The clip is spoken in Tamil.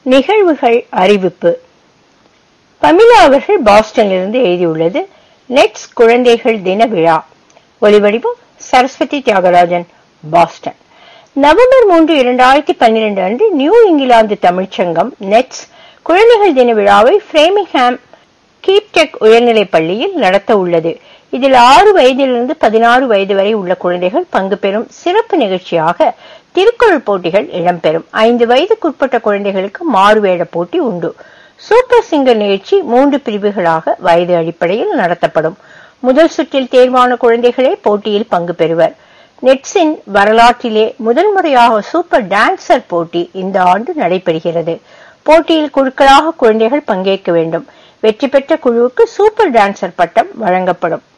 நிகழ்வுகள் அறிவிப்பு பமிலா அவர்கள் பாஸ்டனிலிருந்து எழுதியுள்ளது நெட்ஸ் குழந்தைகள் தின விழா ஒலிவடிவம் சரஸ்வதி தியாகராஜன் பாஸ்டன் நவம்பர் மூன்று இரண்டாயிரத்தி பன்னிரண்டு அன்று நியூ இங்கிலாந்து தமிழ்ச்சங்கம் நெட்ஸ் குழந்தைகள் தின விழாவை பிரேமிங்ஹாம் கீப்டெக் உயர்நிலைப் பள்ளியில் நடத்த உள்ளது இதில் ஆறு வயதிலிருந்து பதினாறு வயது வரை உள்ள குழந்தைகள் பங்கு பெறும் சிறப்பு நிகழ்ச்சியாக திருக்குறள் போட்டிகள் இடம்பெறும் ஐந்து வயதுக்குட்பட்ட குழந்தைகளுக்கு மாறுவேட போட்டி உண்டு சூப்பர் சிங்கர் நிகழ்ச்சி மூன்று பிரிவுகளாக வயது அடிப்படையில் நடத்தப்படும் முதல் சுற்றில் தேர்வான குழந்தைகளே போட்டியில் பங்கு பெறுவர் நெட்ஸின் வரலாற்றிலே முதல் முறையாக சூப்பர் டான்சர் போட்டி இந்த ஆண்டு நடைபெறுகிறது போட்டியில் குழுக்களாக குழந்தைகள் பங்கேற்க வேண்டும் வெற்றி பெற்ற குழுவுக்கு சூப்பர் டான்சர் பட்டம் வழங்கப்படும்